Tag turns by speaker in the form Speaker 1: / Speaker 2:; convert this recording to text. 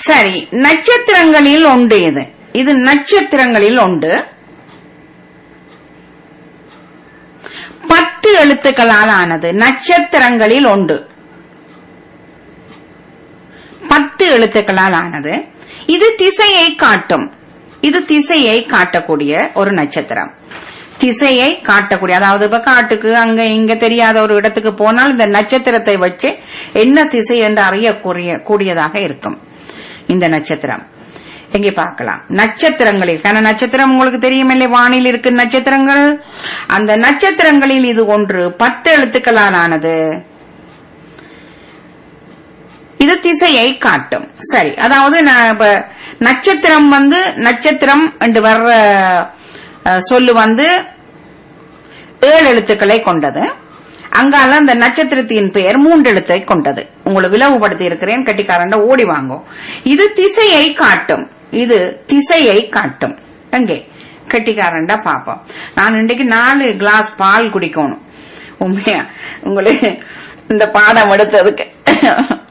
Speaker 1: சரி நட்சத்திரங்களில் உண்டு இது இது நட்சத்திரங்களில் உண்டு பத்து எழுத்துக்களால் ஆனது நட்சத்திரங்களில் உண்டு பத்து எழுத்துக்களால் ஆனது இது திசையை காட்டும் இது திசையை காட்டக்கூடிய ஒரு நட்சத்திரம் திசையை காட்டக்கூடிய அதாவது இப்ப காட்டுக்கு அங்க இங்க தெரியாத ஒரு இடத்துக்கு போனால் இந்த நட்சத்திரத்தை வச்சு என்ன திசை என்று அறியக்கூடிய கூடியதாக இருக்கும் இந்த நட்சத்திரம் எங்கே பார்க்கலாம் நட்சத்திரங்களில் கன நட்சத்திரம் உங்களுக்கு தெரியுமில்லை வானில் இருக்கு நட்சத்திரங்கள் அந்த நட்சத்திரங்களில் இது ஒன்று பத்து எழுத்துக்களால் ஆனது இது திசையை காட்டும் சரி அதாவது நான் இப்ப நட்சத்திரம் வந்து நட்சத்திரம் என்று வர்ற அஹ், சொல்லு வந்து ஏழு எழுத்துக்களை கொண்டது அங்கால அந்த நட்சத்திரத்தின் பெயர் மூன்று எழுத்தை கொண்டது உங்களுக்கு விளவுபடுத்தி இருக்கிறேன் கட்டிக்காரண்ட ஓடி வாங்கும் இது திசையை காட்டும் இது திசையை காட்டும் எங்கே கட்டிக்காரண்டா பாப்போம் நான் இன்றைக்கு நாலு கிளாஸ் பால் குடிக்கணும் உண்மையா உங்களுக்கு இந்த பாடம் எடுத்ததுக்கு